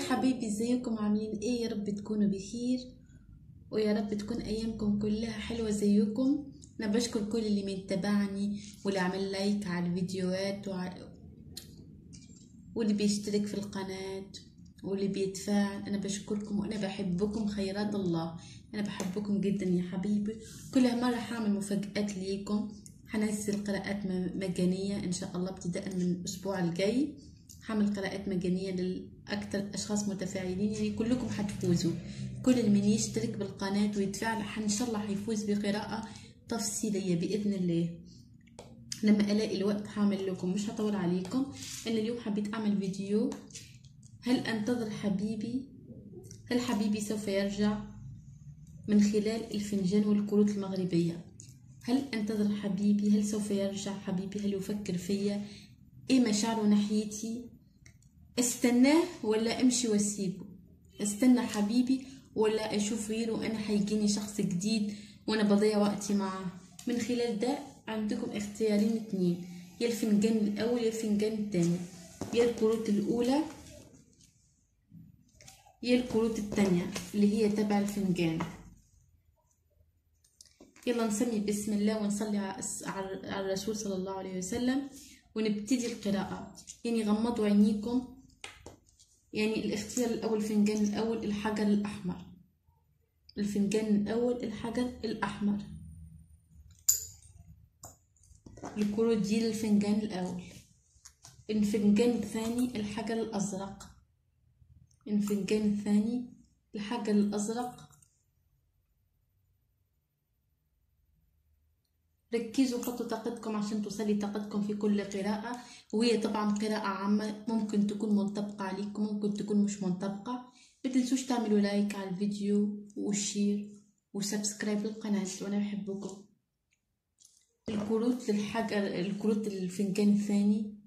حبايبي ازيكم عاملين ايه يا رب تكونوا بخير ويا رب تكون ايامكم كلها حلوة زيكم انا بشكر كل اللي متابعني واللي عمل لايك على الفيديوهات وع... واللي بيشترك في القناة واللي بيتفاعل انا بشكركم وانا بحبكم خيرات الله انا بحبكم جدا يا حبيبي كل مرة حاعمل مفاجآت ليكم حنزل قراءات مجانية ان شاء الله ابتداء من الاسبوع الجاي حمل قراءات مجانية لأكثر أشخاص متفاعلين يعني كلكم حتفوزوا كل من يشترك بالقناة ويتفاعل إن شاء الله حيفوز بقراءة تفصيلية بإذن الله لما ألاقي الوقت حاعمل لكم مش هطول عليكم أنا اليوم حبيت أعمل فيديو هل أنتظر حبيبي هل حبيبي سوف يرجع من خلال الفنجان والكروت المغربية هل أنتظر حبيبي هل سوف يرجع حبيبي هل يفكر فيا ايه مشاعره ناحيتي استناه ولا امشي واسيبه استنى حبيبي ولا اشوف غيره انا هيجيني شخص جديد وانا بضيع وقتي معاه من خلال ده عندكم اختيارين اتنين يا الفنجان الاول يا الفنجان التاني يا الكروت الاولى يا الكروت التانية اللي هي تبع الفنجان يلا نسمي بسم الله ونصلي على الرسول صلى الله عليه وسلم ونبتدي القراءة يعني غمضوا عينيكم يعني الاختيار الأول الفنجان الأول الحجر الأحمر الفنجان الأول الحجر الأحمر الكروت دي الفنجان الأول الفنجان الثاني الحجر الأزرق الفنجان الثاني الحجر الأزرق ركزوا حطوا طاقتكم عشان توصلي طاقتكم في كل قراءة وهي طبعا قراءة عامة ممكن تكون منطبقة عليكم ممكن تكون مش منطبقة متنسوش تعملوا لايك على الفيديو وشير وسبسكرايب للقناة وانا بحبكم الكروت للحجر الكروت الفنجان الثاني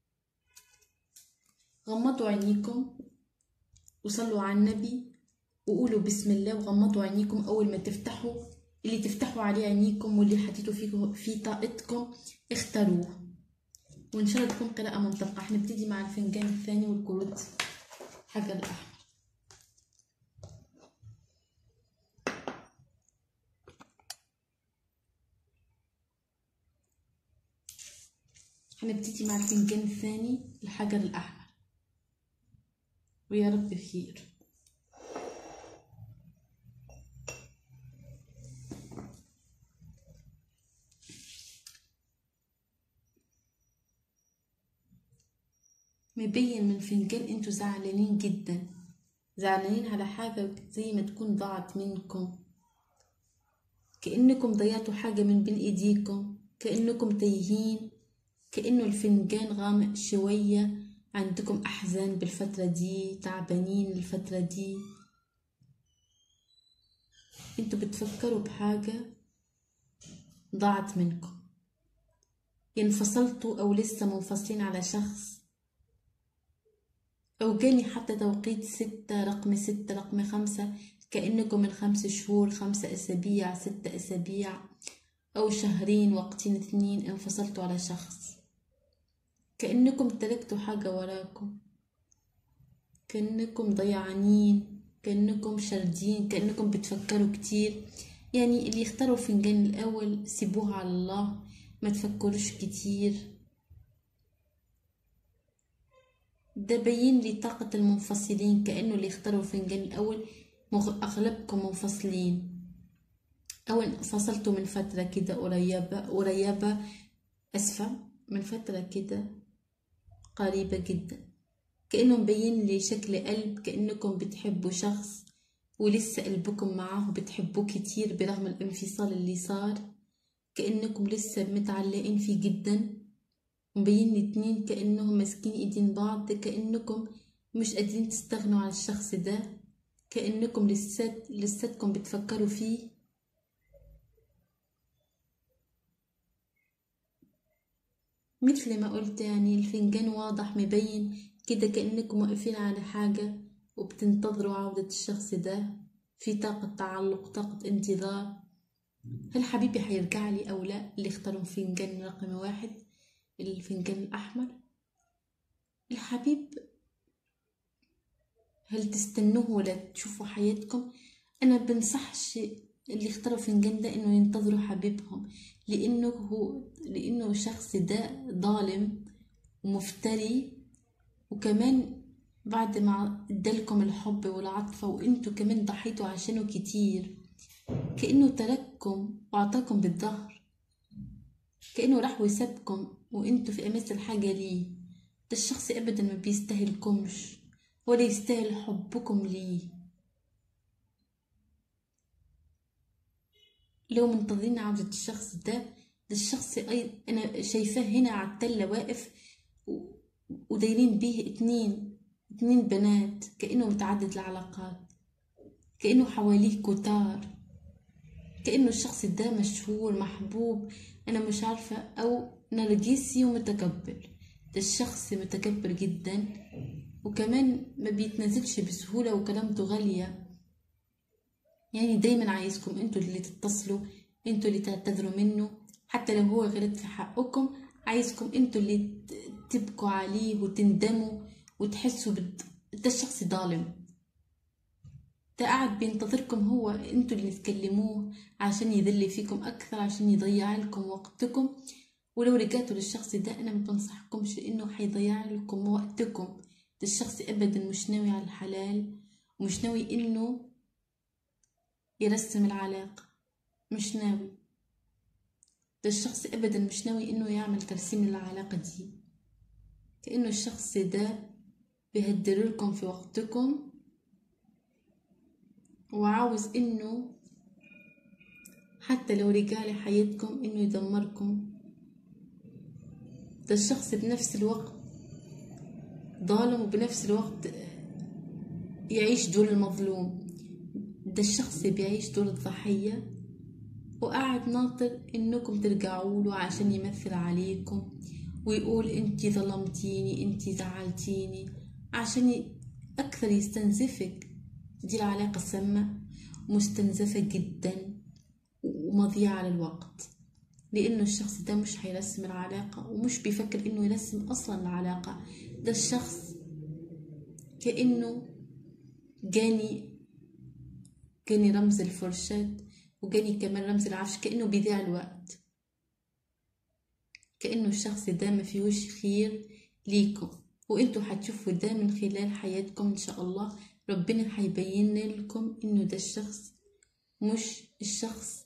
غمضوا عينيكم وصلوا على النبي وقولوا بسم الله وغمضوا عينيكم اول ما تفتحوا اللي تفتحوا عليه عينيكم واللي حطيتوا فيه في طاقتكم اختاروه وان شاء الله تكون قراءة منطقة حنبتدي مع الفنجان الثاني والكروت حجر الأحمر حنبتدي مع الفنجان الثاني الحجر الأحمر ويا رب خير مبين من فنجان انتوا زعلانين جدا زعلانين على حاجة زي ما تكون ضاعت منكم كأنكم ضيعتوا حاجة من بين ايديكم كأنكم تايهين كأنه الفنجان غامق شوية عندكم أحزان بالفترة دي تعبانين الفترة دي انتوا بتفكروا بحاجة ضاعت منكم انفصلتوا أو لسه منفصلين على شخص أو جاني حتى توقيت ستة رقم ستة رقم خمسة كأنكم من خمس شهور خمسة أسابيع ستة أسابيع أو شهرين وقتين اثنين انفصلتوا على شخص كأنكم تركتوا حاجة وراكم كأنكم ضيعانين كأنكم شردين كأنكم بتفكروا كتير يعني اللي يختاروا الفنجان الأول سيبوها على الله ما تفكروش كتير ده بين لي طاقة المنفصلين كأنه اللي اختاروا الفنجان الأول أغلبكم منفصلين أو انفصلتوا من فترة كده قريبة قريبة أسفة من فترة كده قريبة جدا كأنه مبين لي شكل قلب كأنكم بتحبوا شخص ولسه قلبكم معاه بتحبوه كتير برغم الانفصال اللي صار كأنكم لسه متعلقين فيه جداً مبين لي اتنين كأنهم ماسكين ايدين بعض كأنكم مش قادرين تستغنوا عن الشخص ده كأنكم لسات لساتكم بتفكروا فيه مثل ما قلت يعني الفنجان واضح مبين كده كأنكم واقفين على حاجة وبتنتظروا عودة الشخص ده في طاقة تعلق طاقة انتظار هل حبيبي حيرجع لي أو لا اللي اختاروا فنجان رقم واحد الفنجان الأحمر الحبيب هل تستنوه ولا تشوفوا حياتكم انا بنصحش اللي اختاروا فنجان ده انه ينتظروا حبيبهم لانه هو لانه الشخص ده ظالم ومفتري وكمان بعد ما ادالكم الحب والعطفة وانتوا كمان ضحيتوا عشانه كتير كأنه ترككم وعطاكم بالظهر كأنه راح وسابكم وانتوا في أمس الحاجة ليه ده الشخص أبدا ما بيستاهلكمش ولا يستاهل حبكم ليه لو منتظرين عودة الشخص ده ده الشخص أي أنا شايفاه هنا على التلة واقف و... ودايرين بيه اتنين اتنين بنات كأنه متعدد العلاقات كأنه حواليه كتار كأنه الشخص ده مشهور محبوب أنا مش عارفة أو نرجسي ومتكبر ده الشخص متكبر جدا وكمان ما بيتنازلش بسهولة وكلامته غالية يعني دايما عايزكم انتوا اللي تتصلوا انتوا اللي تعتذروا منه حتى لو هو غلط في حقكم عايزكم انتوا اللي تبكوا عليه وتندموا وتحسوا بد... ده الشخص ظالم ده قاعد بينتظركم هو انتوا اللي تكلموه عشان يذل فيكم اكثر عشان يضيع لكم وقتكم ولو رجعتوا للشخص ده انا ما بنصحكمش انه حيضيع لكم وقتكم ده الشخص ابدا مش ناوي على الحلال ومش ناوي انه يرسم العلاقة مش ناوي ده الشخص ابدا مش ناوي انه يعمل ترسيم العلاقة دي كأنه الشخص ده بيهدر لكم في وقتكم وعاوز انه حتى لو رجع لحياتكم انه يدمركم ده الشخص بنفس الوقت ظالم وبنفس الوقت يعيش دور المظلوم ده الشخص بيعيش دور الضحية وقاعد ناطر انكم ترجعوا له عشان يمثل عليكم ويقول انتي ظلمتيني انتي زعلتيني عشان اكثر يستنزفك دي العلاقة السامة مستنزفة جدا ومضيعة للوقت لانه الشخص ده مش هيرسم العلاقة ومش بيفكر انه يرسم اصلا العلاقة ده الشخص كأنه جاني جاني رمز الفرشاة وجاني كمان رمز العفش كأنه بيضيع الوقت كأنه الشخص ده ما فيهوش خير ليكم وانتوا هتشوفوا ده من خلال حياتكم ان شاء الله ربنا هيبين لكم انه ده الشخص مش الشخص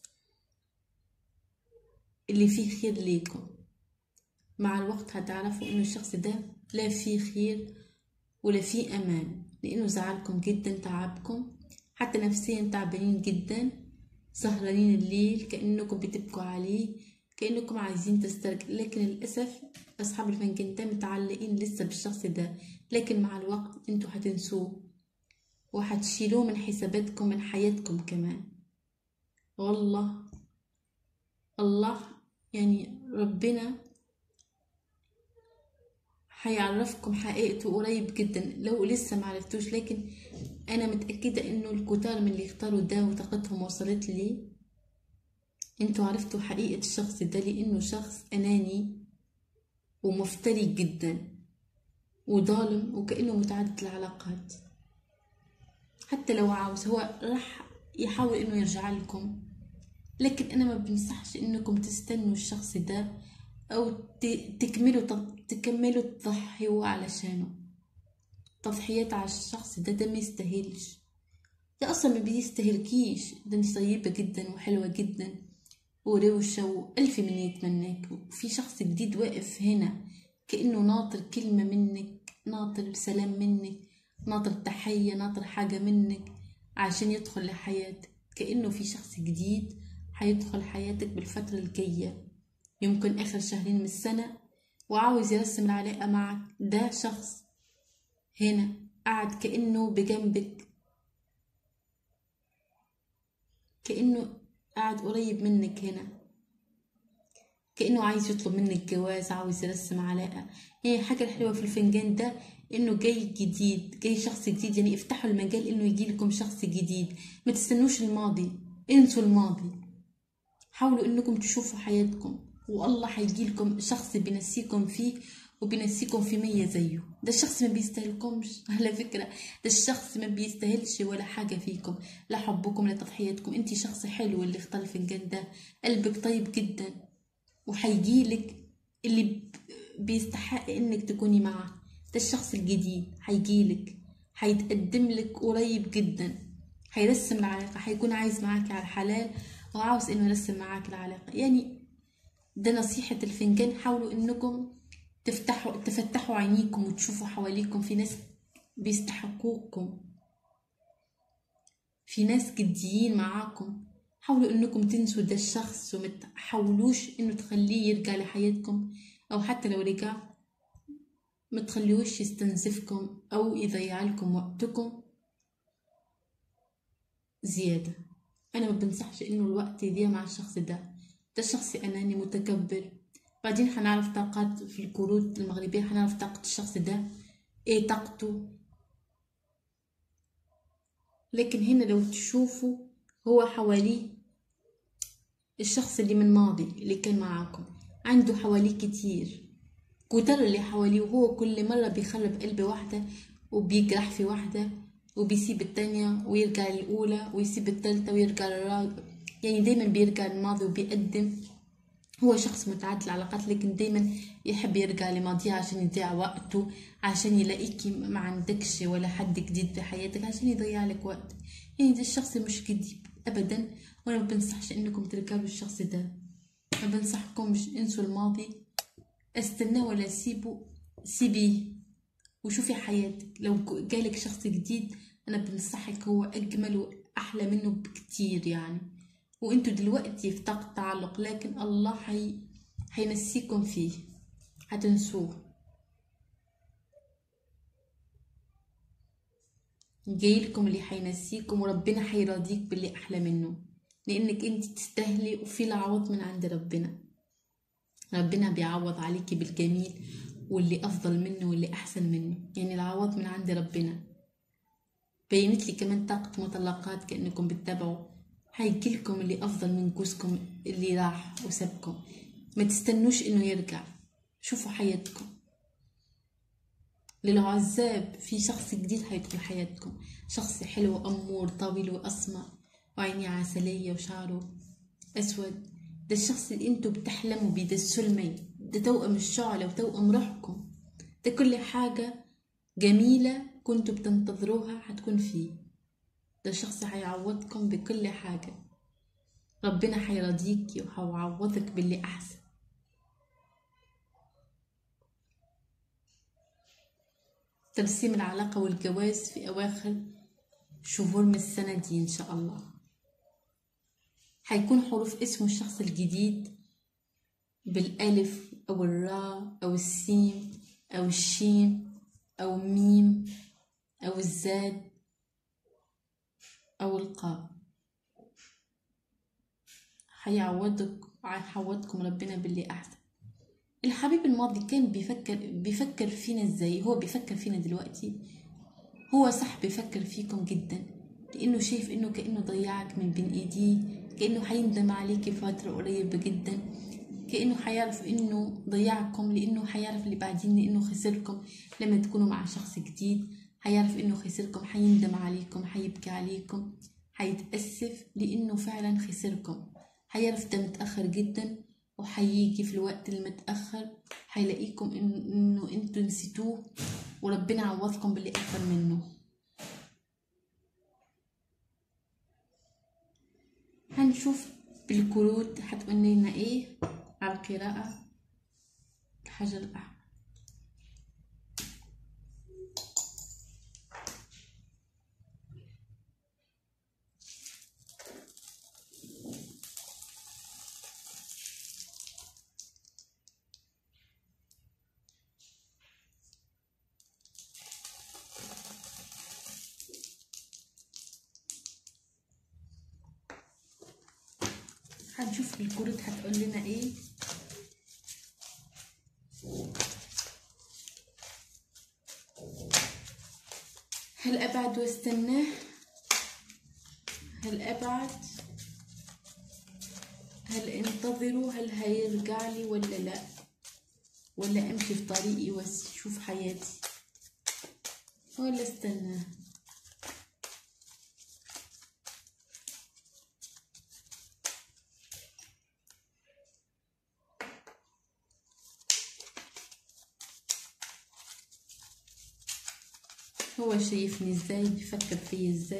اللي فيه خير ليكم مع الوقت هتعرفوا انه الشخص ده لا فيه خير ولا فيه امان لانه زعلكم جدا تعبكم حتى نفسيا تعبانين جدا سهرانين الليل كأنكم بتبكوا عليه كأنكم عايزين تسترجعوا لكن للأسف أصحاب الفنجان ده متعلقين لسه بالشخص ده لكن مع الوقت انتوا هتنسوه وهتشيلوه من حساباتكم من حياتكم كمان والله الله يعني ربنا هيعرفكم حقيقته قريب جدا لو لسه معرفتوش لكن انا متأكدة انه الكتار من اللي اختاروا ده وطاقتهم وصلت لي انتوا عرفتوا حقيقة الشخص ده لانه شخص اناني ومفتري جدا وظالم وكأنه متعدد العلاقات حتى لو عاوز هو راح يحاول انه يرجع لكم لكن انا ما بنصحش انكم تستنوا الشخص ده او تكملوا تكملوا تضحيوا علشانه تضحيات على الشخص ده ده ما يستاهلش ده اصلا ما بيستاهلكيش ده انت طيبه جدا وحلوه جدا وروشه والف من يتمناك وفي شخص جديد واقف هنا كانه ناطر كلمه منك ناطر سلام منك ناطر تحيه ناطر حاجه منك عشان يدخل لحياتك كانه في شخص جديد هيدخل حياتك بالفتره الجايه يمكن آخر شهرين من السنة وعاوز يرسم العلاقة معك ده شخص هنا قاعد كأنه بجنبك كأنه قاعد قريب منك هنا كأنه عايز يطلب منك جواز عاوز يرسم علاقة هي الحاجة الحلوة في الفنجان ده انه جاي جديد جاي شخص جديد يعني افتحوا المجال انه يجي لكم شخص جديد ما تستنوش الماضي انسوا الماضي حاولوا انكم تشوفوا حياتكم والله هيجيلكم شخص بينسيكم فيه وبينسيكم في مية زيه ده الشخص ما بيستاهلكمش على فكرة ده الشخص ما بيستاهلش ولا حاجة فيكم لا حبكم لا تضحياتكم انتي شخص حلو اللي اختار الفنجان ده قلبك طيب جدا وحيجيلك اللي ب- بيستحق انك تكوني معاه ده الشخص الجديد هيجيلك هيتقدم لك قريب جدا هيرسم العلاقة هيكون عايز معاكي على الحلال وعاوز انه يرسم معاكي العلاقة يعني ده نصيحة الفنجان حاولوا انكم تفتحوا تفتحوا عينيكم وتشوفوا حواليكم في ناس بيستحقوكم في ناس جديين معاكم حاولوا انكم تنسوا ده الشخص وما تحاولوش انه تخليه يرجع لحياتكم او حتى لو رجع ما تخليوش يستنزفكم او يضيع لكم وقتكم زيادة انا ما بنصحش انه الوقت يضيع مع الشخص ده ده شخص اناني متكبر بعدين هنعرف طاقات في الكروت المغربية هنعرف طاقة الشخص ده ايه طاقته لكن هنا لو تشوفوا هو حواليه الشخص اللي من ماضي اللي كان معاكم عنده حواليه كتير كتر اللي حواليه وهو كل مرة بيخرب قلب واحدة وبيجرح في واحدة وبيسيب التانية ويرجع للأولى ويسيب التالتة ويرجع للرابعة يعني دايما بيرجع للماضي وبيقدم هو شخص متعدد العلاقات لكن دايما يحب يرجع لماضيه عشان يضيع وقته عشان يلاقيكي ما عندكش ولا حد جديد في حياتك عشان يضيع لك وقت يعني ده الشخص مش جديد ابدا وانا ما بنصحش انكم ترجعوا للشخص ده ما بنصحكمش انسوا الماضي استناه ولا سيبه سيبيه وشوفي حياتك لو جالك شخص جديد انا بنصحك هو اجمل واحلى منه بكتير يعني وانتوا دلوقتي في طاقة تعلق لكن الله حي... حينسيكم فيه هتنسوه جايلكم اللي حينسيكم وربنا حيراضيك باللي احلى منه لانك انت تستاهلي وفي العوض من عند ربنا ربنا بيعوض عليكي بالجميل واللي افضل منه واللي احسن منه يعني العوض من عند ربنا بينت لي كمان طاقة مطلقات كأنكم بتتابعوا هيجيلكم اللي أفضل من جوزكم اللي راح وسابكم ما تستنوش إنه يرجع شوفوا حياتكم للعذاب في شخص جديد هيدخل حياتكم شخص حلو أمور طويل وأسمر وعينيه عسلية وشعره أسود ده الشخص اللي انتوا بتحلموا بيه ده السلمي ده توأم الشعلة وتوأم روحكم ده كل حاجة جميلة كنتوا بتنتظروها هتكون فيه ده شخص هيعوضكم بكل حاجة ربنا هيرضيكي وهيعوضك باللي أحسن ترسيم العلاقة والجواز في أواخر شهور من السنة دي إن شاء الله هيكون حروف اسم الشخص الجديد بالألف أو الراء أو السين أو الشين أو ميم أو الزاد أو القاف هيعوضك هيعوضكم ربنا باللي أحسن الحبيب الماضي كان بيفكر بيفكر فينا ازاي هو بيفكر فينا دلوقتي هو صح بيفكر فيكم جدا لانه شايف انه كانه ضيعك من بين ايديه كانه حيندم عليكي فتره قريبه جدا كانه حيعرف انه ضيعكم لانه حيعرف اللي بعدين لانه خسركم لما تكونوا مع شخص جديد حيعرف انه خسركم حيندم عليكم حيبكي عليكم حيتأسف لانه فعلا خسركم حيعرف ده متأخر جدا وحيجي في الوقت المتأخر حيلاقيكم إن- انه انتوا نسيتوه وربنا عوضكم باللي اكتر منه هنشوف بالكروت هتقول لنا ايه على القراءة الحجر الأحمر هنشوف الكروت هتقول لنا ايه هل ابعد واستناه هل ابعد هل انتظره هل هيرجع لي ولا لا ولا امشي في طريقي واشوف حياتي ولا استنى هو شايفني ازاي بيفكر فيا ازاي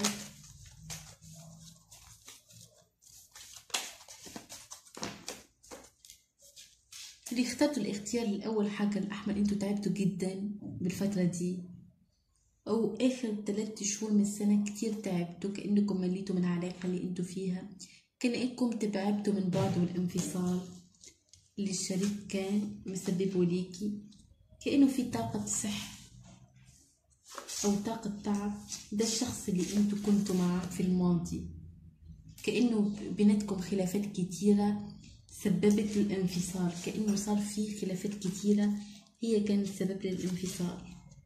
اللي اخترتوا الاختيار الأول حاجة الأحمر انتوا تعبتوا جدا بالفترة دي أو آخر ثلاثة شهور من السنة كتير تعبتوا كأنكم مليتوا من العلاقة اللي انتوا فيها كأنكم تبعبتوا من بعض والانفصال اللي الشريك كان مسببه ليكي كأنه في طاقة صح أو طاقة تعب ده الشخص اللي انتوا كنتوا معاه في الماضي كأنه بيناتكم خلافات كتيرة سببت الانفصال كأنه صار في خلافات كتيرة هي كانت سبب للانفصال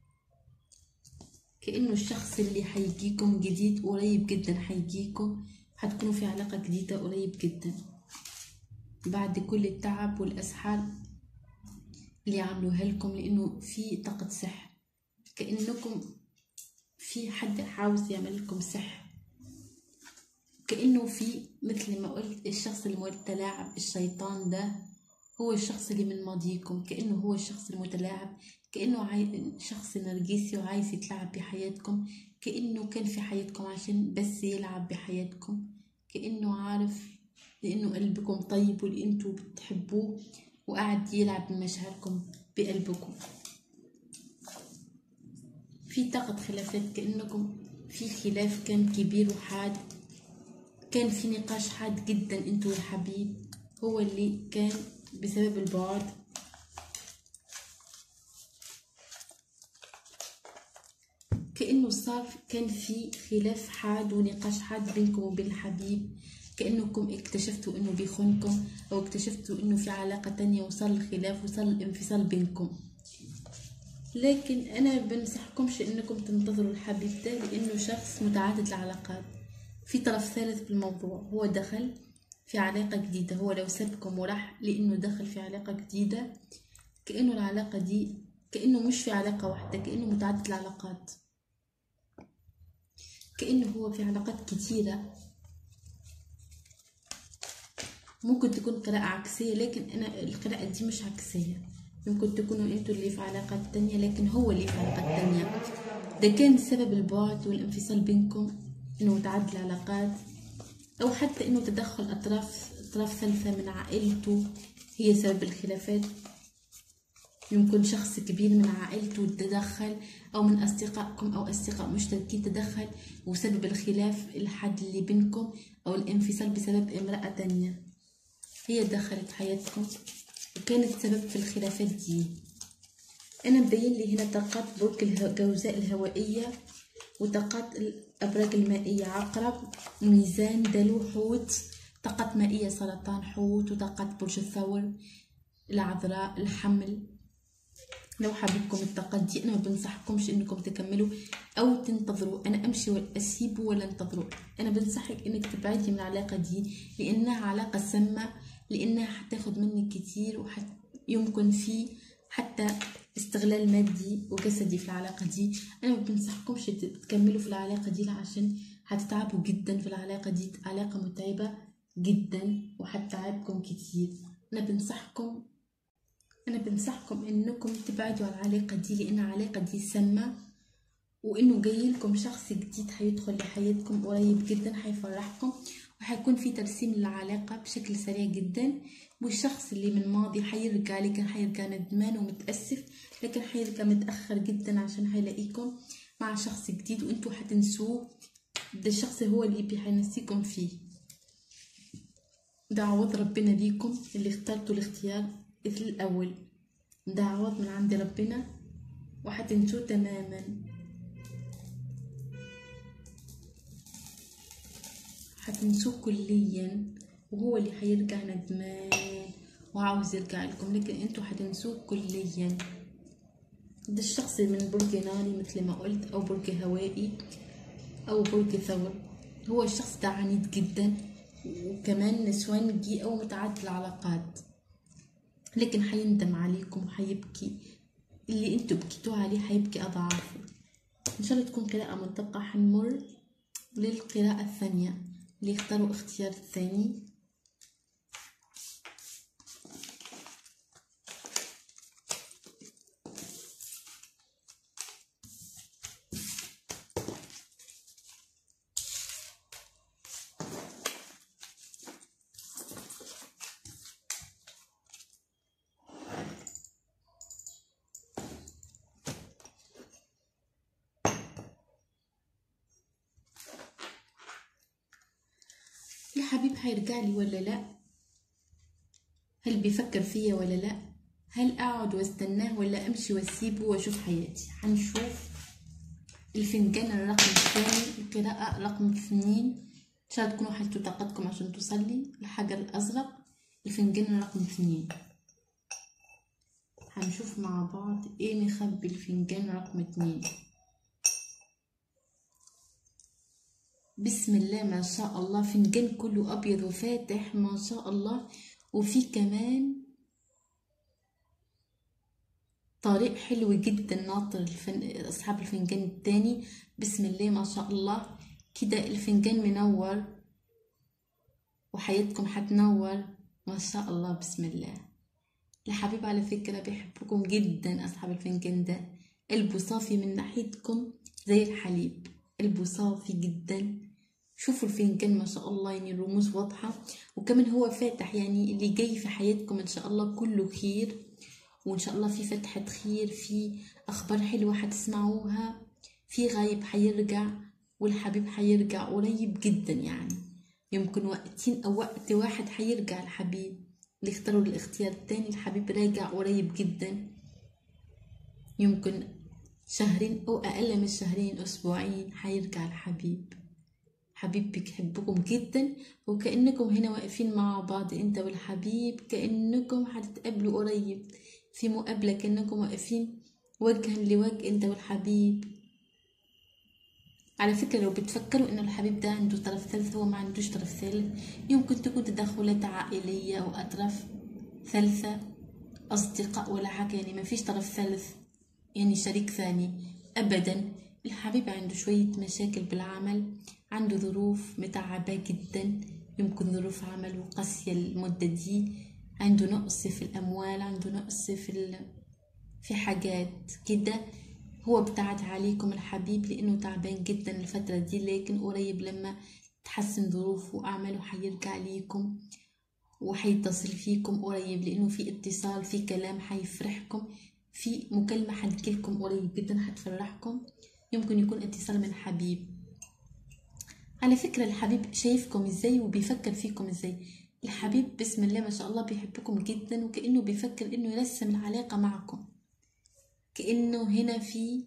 كأنه الشخص اللي حيجيكم جديد قريب جدا حيجيكم حتكونوا في علاقة جديدة قريب جدا بعد كل التعب والأسحار اللي عملوها لكم لأنه في طاقة سحر كأنكم في حد عاوز يعمل لكم سحر كأنه في مثل ما قلت الشخص المتلاعب الشيطان ده هو الشخص اللي من ماضيكم كأنه هو الشخص المتلاعب كأنه عاي... شخص نرجسي وعايز يتلاعب بحياتكم كأنه كان في حياتكم عشان بس يلعب بحياتكم كأنه عارف لأنه قلبكم طيب واللي انتوا بتحبوه وقاعد يلعب بمشاعركم بقلبكم في طاقة خلافات كأنكم في خلاف كان كبير وحاد كان في نقاش حاد جدا انتو والحبيب هو اللي كان بسبب البعد كأنه صار كان في خلاف حاد ونقاش حاد بينكم وبين الحبيب كأنكم اكتشفتوا انه بيخونكم او اكتشفتوا انه في علاقة تانية وصار الخلاف وصار الانفصال بينكم لكن انا بنصحكمش انكم تنتظروا الحبيب ده لانه شخص متعدد العلاقات في طرف ثالث في الموضوع هو دخل في علاقة جديدة هو لو سابكم وراح لأنه دخل في علاقة جديدة كأنه العلاقة دي كأنه مش في علاقة واحدة كأنه متعدد العلاقات كأنه هو في علاقات كتيرة ممكن تكون قراءة عكسية لكن أنا القراءة دي مش عكسية ممكن تكونوا انتوا اللي في علاقات تانية لكن هو اللي في علاقات تانية ده كان سبب البعد والانفصال بينكم انه متعدد العلاقات او حتى انه تدخل اطراف اطراف ثالثة من عائلته هي سبب الخلافات يمكن شخص كبير من عائلته تدخل او من اصدقائكم او اصدقاء مشتركين تدخل وسبب الخلاف الحد اللي بينكم او الانفصال بسبب امرأة تانية هي دخلت حياتكم وكانت سبب في الخلافات دي انا مبين لي هنا طاقات برج الجوزاء الهوائية وطاقات الأبراج المائية عقرب ميزان دلو حوت طاقات مائية سرطان حوت وطاقات برج الثور العذراء الحمل لو حبيبكم الطاقات دي انا ما بنصحكمش انكم تكملوا او تنتظروا انا امشي ولا اسيبه ولا انتظروا انا بنصحك انك تبعدي من العلاقه دي لانها علاقه سامه لانها حتاخد منك كتير وحت يمكن في حتى استغلال مادي وجسدي في العلاقة دي أنا ما بنصحكمش تكملوا في العلاقة دي عشان هتتعبوا جدا في العلاقة دي علاقة متعبة جدا وهتتعبكم كتير أنا بنصحكم أنا بنصحكم إنكم تبعدوا عن العلاقة دي لأن العلاقة دي سامة وإنه جايلكم شخص جديد هيدخل لحياتكم قريب جدا هيفرحكم وهيكون في ترسيم للعلاقة بشكل سريع جدا والشخص اللي من ماضي حيرجع لكن حيرجع ندمان ومتأسف لكن حيرجع متأخر جدا عشان هيلاقيكم مع شخص جديد وانتوا هتنسوه ده الشخص هو اللي هينسيكم فيه دعوات ربنا ليكم اللي اخترتوا الاختيار الأول دعوات من عند ربنا وهتنسوه تماما هتنسوه كليا وهو اللي هيرجع ندمان وعاوز يرجع لكم لكن انتوا هتنسوه كليا ده الشخص من برج ناري مثل ما قلت او برج هوائي او برج ثور هو الشخص ده عنيد جدا وكمان نسوانجي او متعدد العلاقات لكن حيندم عليكم وحيبكي اللي انتوا بكيتوا عليه حيبكي اضعافه ان شاء الله تكون قراءة منطقة حنمر للقراءة الثانية اللي اختاروا اختيار الثاني الحبيب حيرجع لي ولا لا هل بيفكر فيا ولا لا هل اقعد واستناه ولا امشي واسيبه واشوف حياتي هنشوف الفنجان الرقم الثاني القراءة رقم اثنين ان شاء الله تكونوا حطوا طاقتكم عشان تصلي الحجر الازرق الفنجان رقم اثنين هنشوف مع بعض ايه مخبي الفنجان رقم اتنين بسم الله ما شاء الله فنجان كله ابيض وفاتح ما شاء الله وفي كمان طريق حلو جدا ناطر الفن... اصحاب الفنجان التاني بسم الله ما شاء الله كده الفنجان منور وحياتكم حتنور ما شاء الله بسم الله الحبيب على فكرة بيحبكم جدا أصحاب الفنجان ده قلبه صافي من ناحيتكم زي الحليب قلبه صافي جدا شوفوا الفنجان ما شاء الله يعني الرموز واضحة وكمان هو فاتح يعني اللي جاي في حياتكم إن شاء الله كله خير وإن شاء الله في فتحة خير في أخبار حلوة حتسمعوها في غايب حيرجع والحبيب حيرجع قريب جدا يعني يمكن وقتين أو وقت واحد حيرجع الحبيب اللي اختاروا الاختيار التاني الحبيب راجع قريب جدا يمكن شهرين أو أقل من شهرين أسبوعين حيرجع الحبيب حبيب بيحبكم جدا وكأنكم هنا واقفين مع بعض انت والحبيب كأنكم هتتقابلوا قريب في مقابلة كأنكم واقفين وجها لوجه انت والحبيب على فكرة لو بتفكروا ان الحبيب ده عنده طرف ثالث هو ما عندوش طرف ثالث يمكن تكون تدخلات عائلية او اطراف ثالثة اصدقاء ولا حاجة يعني ما فيش طرف ثالث يعني شريك ثاني ابدا الحبيب عنده شوية مشاكل بالعمل عنده ظروف متعبة جدا يمكن ظروف عمل وقاسية المدة دي عنده نقص في الأموال عنده نقص في ال... في حاجات كده هو ابتعد عليكم الحبيب لأنه تعبان جدا الفترة دي لكن قريب لما تحسن ظروفه وأعماله حيرجع ليكم وحيتصل فيكم قريب لأنه في اتصال في كلام حيفرحكم في مكالمة حتجيلكم قريب جدا حتفرحكم يمكن يكون اتصال من حبيب على فكرة الحبيب شايفكم ازاي وبيفكر فيكم ازاي الحبيب بسم الله ما شاء الله بيحبكم جدا وكأنه بيفكر انه يرسم العلاقة معكم كأنه هنا في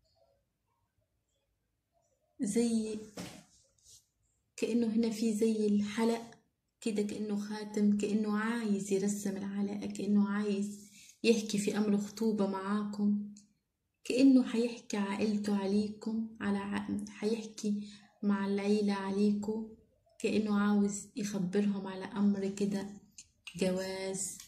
زي كأنه هنا في زي الحلق كده كأنه خاتم كأنه عايز يرسم العلاقة كأنه عايز يحكي في أمر خطوبة معاكم كأنه حيحكي عائلته عليكم على ع... حيحكي مع العيلة عليكم كأنه عاوز يخبرهم على أمر كده جواز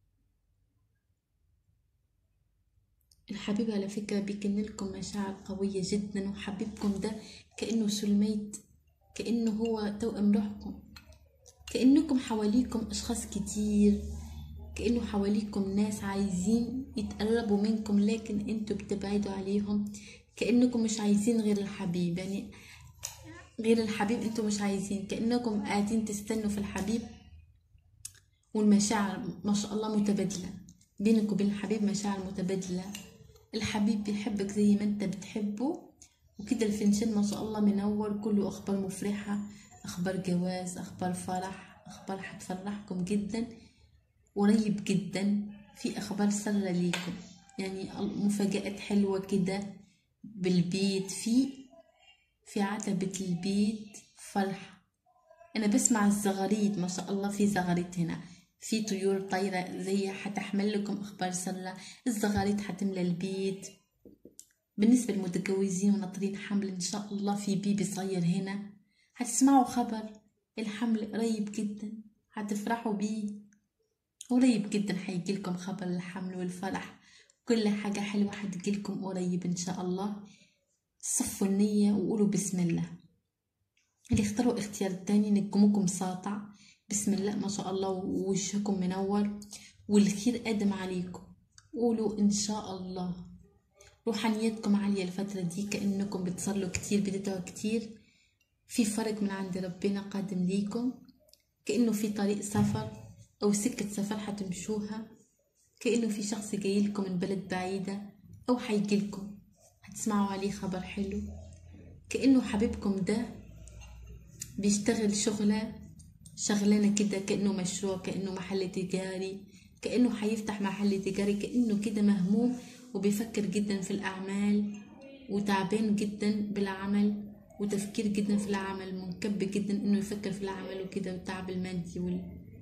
الحبيب على فكرة بيكن لكم مشاعر قوية جدا وحبيبكم ده كأنه سلميت كأنه هو توأم روحكم كأنكم حواليكم أشخاص كتير كأنه حواليكم ناس عايزين يتقربوا منكم لكن انتوا بتبعدوا عليهم كأنكم مش عايزين غير الحبيب يعني غير الحبيب انتوا مش عايزين كأنكم قاعدين تستنوا في الحبيب والمشاعر ما شاء الله متبادلة بينك وبين الحبيب مشاعر متبادلة الحبيب بيحبك زي ما انت بتحبه وكده الفنشان ما شاء الله منور كله أخبار مفرحة أخبار جواز أخبار فرح أخبار حتفرحكم جدا قريب جدا في أخبار سارة ليكم يعني مفاجآت حلوة كده بالبيت في في عتبة البيت فرح أنا بسمع الزغاريد ما شاء الله في زغاريد هنا في طيور طايرة زي حتحمل لكم أخبار سارة الزغاريد حتملى البيت بالنسبة للمتجوزين وناطرين حمل إن شاء الله في بيبي صغير هنا هتسمعوا خبر الحمل قريب جدا هتفرحوا بيه قريب جدا حيجيلكم خبر الحمل والفرح كل حاجة حلوة حتجيلكم قريب إن شاء الله صفوا النية وقولوا بسم الله اللي اختاروا اختيار تاني نجمكم ساطع بسم الله ما شاء الله ووجهكم منور والخير قادم عليكم قولوا ان شاء الله روحانيتكم عالية الفترة دي كأنكم بتصلوا كتير بتدعوا كتير في فرق من عند ربنا قادم ليكم كأنه في طريق سفر أو سكة سفر حتمشوها كأنه في شخص جايلكم من بلد بعيدة أو حيجيلكم هتسمعوا عليه خبر حلو كأنه حبيبكم ده بيشتغل شغلة شغلانة كده كأنه مشروع كأنه محل تجاري كأنه حيفتح محل تجاري كأنه كده مهموم وبيفكر جدا في الأعمال وتعبان جدا بالعمل وتفكير جدا في العمل منكب جدا انه يفكر في العمل وكده والتعب المادي وال...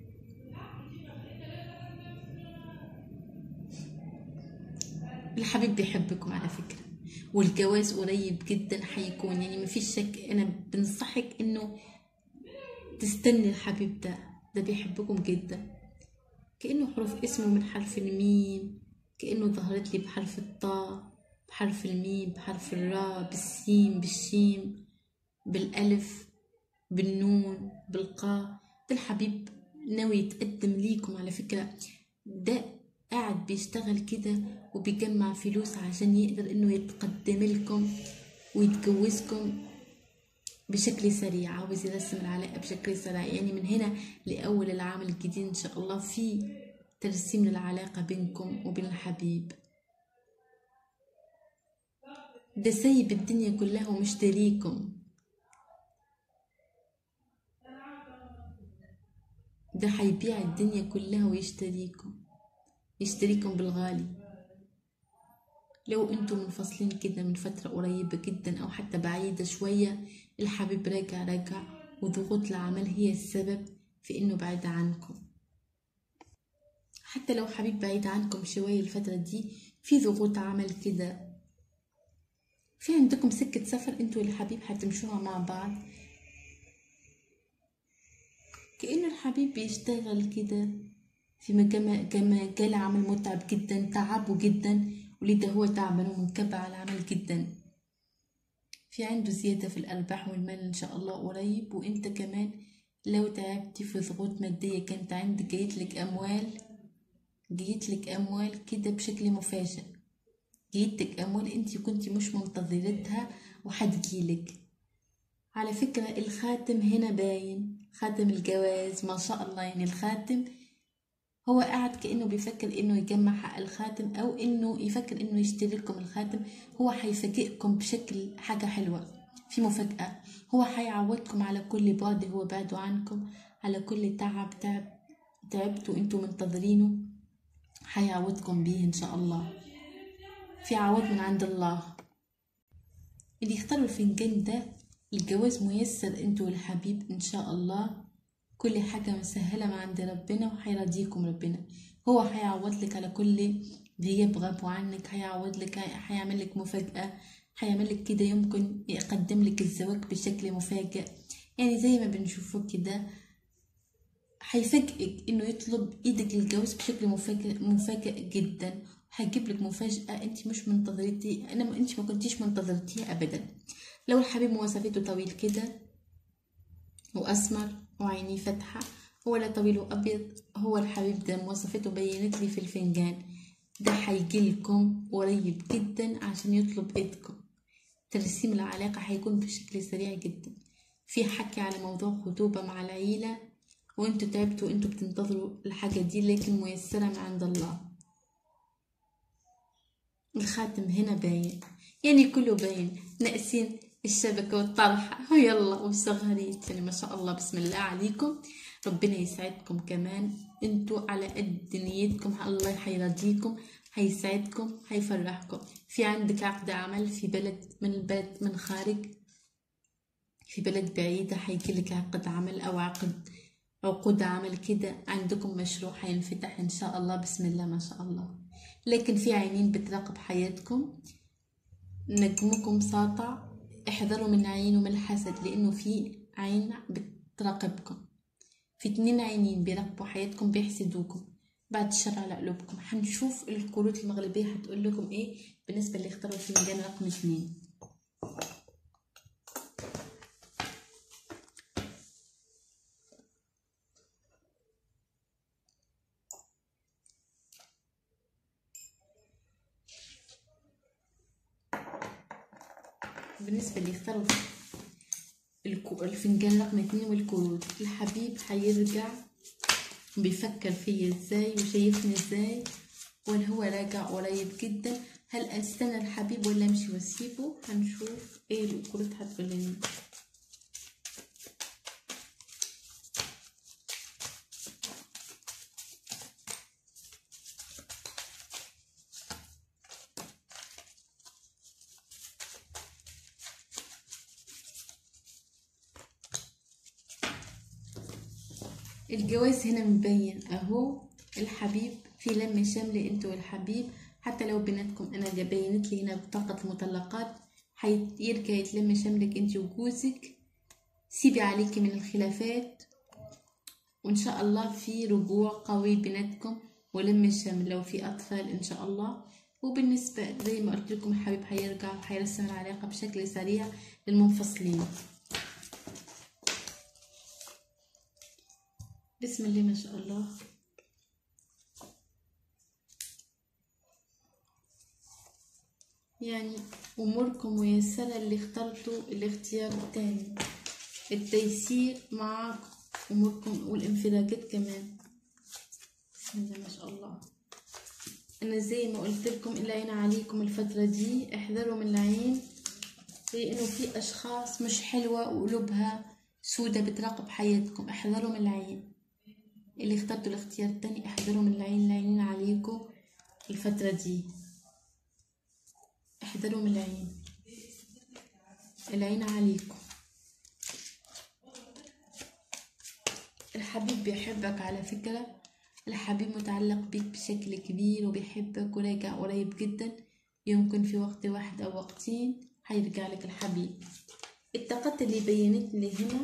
الحبيب بيحبكم على فكرة والجواز قريب جدا حيكون يعني مفيش شك انا بنصحك انه تستني الحبيب ده ده بيحبكم جدا كأنه حروف اسمه من حرف الميم كأنه ظهرت لي بحرف الطاء بحرف الميم بحرف الراء بالسين بالشيم بالألف بالنون بالقاء ده الحبيب ناوي يتقدم ليكم على فكرة ده قاعد بيشتغل كده وبيجمع فلوس عشان يقدر انه يتقدم لكم ويتجوزكم بشكل سريع عاوز يرسم العلاقة بشكل سريع يعني من هنا لأول العام الجديد إن شاء الله في ترسيم للعلاقة بينكم وبين الحبيب ده سايب الدنيا كلها ومشتريكم ده حيبيع الدنيا كلها ويشتريكم يشتريكم بالغالي لو انتم منفصلين كده من فترة قريبة جدا او حتى بعيدة شوية الحبيب راجع راجع وضغوط العمل هي السبب في انه بعيد عنكم حتى لو حبيب بعيد عنكم شوية الفترة دي في ضغوط عمل كده في عندكم سكة سفر انتوا والحبيب حتمشوها مع بعض كأنه الحبيب بيشتغل كده في مجال عمل متعب جدا تعبه جدا ولده هو تعبان ومنكب على العمل جدا في عنده زيادة في الأرباح والمال إن شاء الله قريب وإنت كمان لو تعبتي في ضغوط مادية كانت عندك جيتلك أموال جيتلك أموال كده بشكل مفاجئ جيتك أموال أنت كنت مش منتظرتها وحتجيلك على فكرة الخاتم هنا باين خاتم الجواز ما شاء الله يعني الخاتم هو قاعد كأنه بيفكر إنه يجمع حق الخاتم أو إنه يفكر إنه يشتري لكم الخاتم هو حيفاجئكم بشكل حاجة حلوة في مفاجأة هو حيعوضكم على كل بعد هو بعده عنكم على كل تعب تعب تعبتوا انتوا منتظرينه حيعوضكم بيه إن شاء الله في عوض من عند الله اللي يختاروا الفنجان ده الجواز ميسر انتوا والحبيب ان شاء الله كل حاجة مسهلة من عند ربنا وحيرضيكم ربنا هو هيعوض لك على كل غياب غابوا عنك هيعوض لك هيعمل لك مفاجأة هيعمل لك كده يمكن يقدم لك الزواج بشكل مفاجئ يعني زي ما بنشوفه كده هيفاجئك انه يطلب ايدك للجواز بشكل مفاجئ مفاجئ جدا هيجيب لك مفاجأة انت مش منتظرتي انا انت ما كنتيش منتظرتيها ابدا لو الحبيب مواصفته طويل كده واسمر وعينيه فاتحة هو لا طويل وابيض هو الحبيب ده مواصفته بينت لي في الفنجان ده هيجيلكم قريب جدا عشان يطلب ايدكم ترسيم العلاقة هيكون بشكل سريع جدا في حكي على موضوع خطوبة مع العيلة وانتوا تعبتوا وانتوا بتنتظروا الحاجة دي لكن ميسرة من عند الله الخاتم هنا باين يعني كله باين ناقصين الشبكة والطرحة يلا والصغاريت يعني ما شاء الله بسم الله عليكم ربنا يسعدكم كمان انتوا على قد نيتكم الله حيرضيكم هيسعدكم هيفرحكم في عندك عقد عمل في بلد من البلد من خارج في بلد بعيدة هيجيلك عقد عمل أو عقد عقود عمل كده عندكم مشروع هينفتح إن شاء الله بسم الله ما شاء الله لكن في عينين بتراقب حياتكم نجمكم ساطع احذروا من عين ومن الحسد لأنه في عين بتراقبكم في اتنين عينين بيراقبوا حياتكم بيحسدوكم بعد الشر على قلوبكم هنشوف الكروت المغربية هتقول لكم ايه بالنسبة اللي اختاروا الفنجان رقم اتنين بالنسبة اللي اختاروا الكو- الفنجان رقم اتنين والكروت الحبيب حيرجع بيفكر فيا ازاي وشايفني ازاي ولا هو راجع قريب جدا هل استنى الحبيب ولا امشي واسيبه هنشوف ايه الكروت هتقول لنا الجواز هنا مبين اهو الحبيب في لمة شاملة انت والحبيب حتى لو بيناتكم انا اللي بينت لي هنا بطاقة المطلقات حيرجع يتلم شملك انت وجوزك سيبي عليكي من الخلافات وان شاء الله في رجوع قوي بيناتكم ولم الشمل لو في اطفال ان شاء الله وبالنسبة زي ما قلت لكم الحبيب حيرجع وحيرسم العلاقة بشكل سريع للمنفصلين بسم الله ما شاء الله يعني أموركم ميسرة اللي اخترتوا الاختيار التاني التيسير معاكم أموركم والانفراجات كمان بسم الله ما شاء الله أنا زي ما قلت لكم العين عليكم الفترة دي احذروا من العين لأنه في أشخاص مش حلوة وقلوبها سودة بتراقب حياتكم احذروا من العين اللي اخترتوا الاختيار التاني احذروا من العين العينين عليكم الفترة دي احذروا من العين العين عليكم الحبيب بيحبك على فكرة الحبيب متعلق بيك بشكل كبير وبيحبك وراجع قريب جدا يمكن في وقت واحد أو وقتين هيرجع لك الحبيب الطاقات اللي بينت لي هنا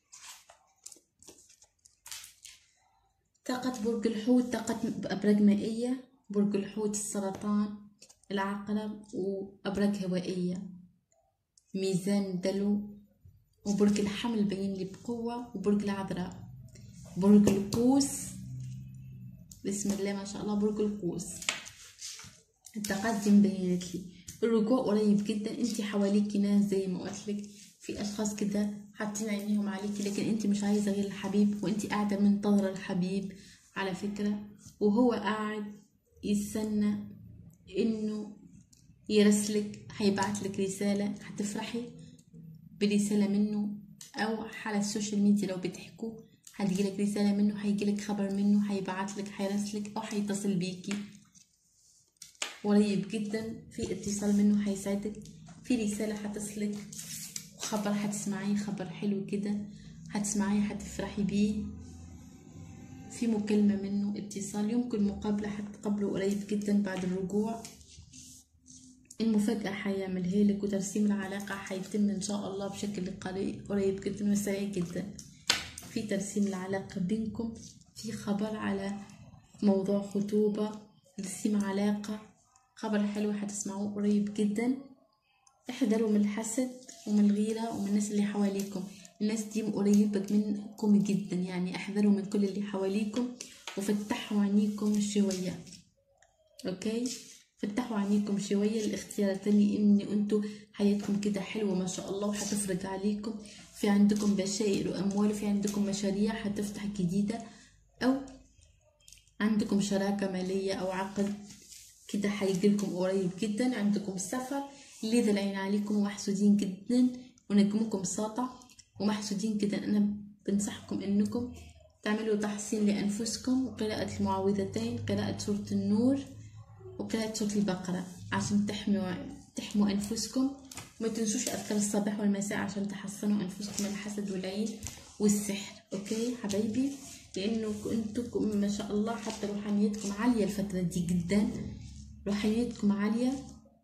طاقة برج الحوت طاقة أبراج مائية برج الحوت السرطان العقرب وأبراج هوائية ميزان دلو وبرج الحمل بين لي بقوة وبرج العذراء برج القوس بسم الله ما شاء الله برج القوس الطاقات دي مبينت لي الرجوع قريب جدا انت حواليكي ناس زي ما قلت لك في اشخاص كده حاطين عينيهم عليكي لكن انت مش عايزه غير الحبيب وانت قاعده منتظره الحبيب على فكره وهو قاعد يستنى انه يرسلك هيبعت لك رساله هتفرحي برساله منه او على السوشيال ميديا لو بتحكوا هتجيلك رساله منه هيجيلك خبر منه هيبعت لك هيرسلك او هيتصل بيكي قريب جدا في اتصال منه هيساعدك في رسالة هتصلك وخبر هتسمعيه خبر حلو كده هتسمعيه هتفرحي بيه في مكالمة منه اتصال يمكن مقابلة هتقابله قريب جدا بعد الرجوع المفاجأة هيعملها لك وترسيم العلاقة هيتم إن شاء الله بشكل قريب قريب جدا وسريع جدا في ترسيم العلاقة بينكم في خبر على موضوع خطوبة ترسيم علاقة خبر حلو هتسمعوه قريب جدا احذروا من الحسد ومن الغيرة ومن الناس اللي حواليكم الناس دي قريبة منكم جدا يعني احذروا من كل اللي حواليكم وفتحوا عينيكم شوية اوكي فتحوا عينيكم شوية الاختيارات لان انتوا حياتكم كده حلوة ما شاء الله وحتفرج عليكم في عندكم بشائر واموال في عندكم مشاريع هتفتح جديدة او عندكم شراكة مالية او عقد كده هيجيلكم قريب جدا عندكم سفر لذا العين عليكم ومحسودين جدا ونجمكم ساطع ومحسودين جدا انا بنصحكم انكم تعملوا تحسين لانفسكم وقراءة المعوذتين قراءة سورة النور وقراءة سورة البقرة عشان تحموا تحموا انفسكم وما تنسوش اذكار الصباح والمساء عشان تحصنوا انفسكم من الحسد والعين والسحر اوكي حبايبي لانه انتم ما شاء الله حتى روحانيتكم عاليه الفتره دي جدا روحانيتكم عاليه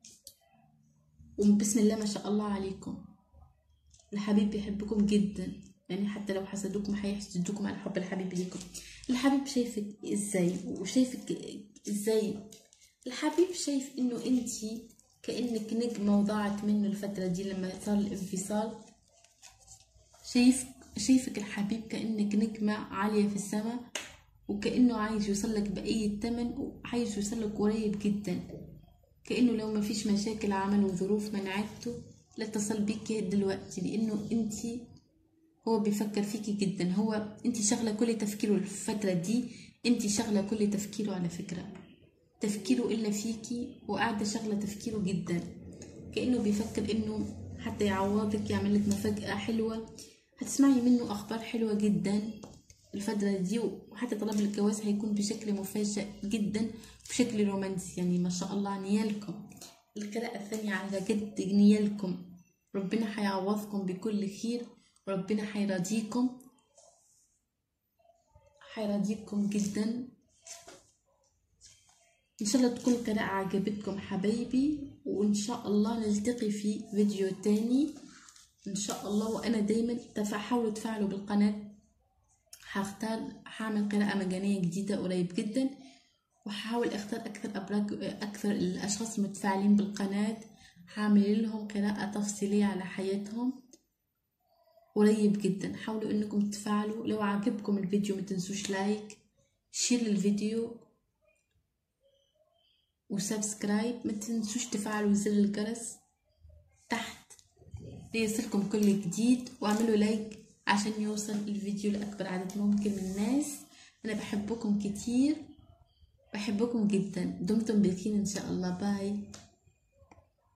وبسم الله ما شاء الله عليكم الحبيب بيحبكم جدا يعني حتى لو حسدوكم هيحسدوكم على حب الحبيب ليكم الحبيب شايفك ازاي وشايفك ازاي الحبيب شايف انه انتي كأنك نجمة وضاعت منه الفترة دي لما صار الانفصال شايف شايفك الحبيب كأنك نجمة عالية في السماء وكأنه عايز يوصلك بأي تمن وعايز يوصلك قريب جدا كأنه لو ما فيش مشاكل عمل وظروف منعته لا اتصل بيك دلوقتي لأنه انتي هو بيفكر فيكي جدا هو انتي شغلة كل تفكيره الفترة دي انتي شغلة كل تفكيره على فكرة تفكيره إلا فيكي وقاعدة شغلة تفكيره جدا كأنه بيفكر إنه حتى يعوضك يعمل لك مفاجأة حلوة هتسمعي منه أخبار حلوة جدا الفترة دي وحتى طلب الجواز هيكون بشكل مفاجئ جدا بشكل رومانسي يعني ما شاء الله نيالكم القراءة الثانية على جد نيالكم ربنا هيعوضكم بكل خير وربنا هيرضيكم هيرضيكم جدا ان شاء الله تكون القراءة عجبتكم حبايبي وان شاء الله نلتقي في فيديو تاني ان شاء الله وانا دايما حاولوا تفعلوا بالقناة هختار هعمل قراءة مجانية جديدة قريب جدا وهحاول اختار اكثر ابراج اكثر الاشخاص المتفاعلين بالقناة هعمل لهم قراءة تفصيلية على حياتهم قريب جدا حاولوا انكم تفعلوا لو عجبكم الفيديو ما تنسوش لايك شير للفيديو وسبسكرايب ما تنسوش تفعلوا زر الجرس تحت ليصلكم كل جديد واعملوا لايك عشان يوصل الفيديو لأكبر عدد ممكن من الناس أنا بحبكم كتير بحبكم جدا دمتم بخير إن شاء الله باي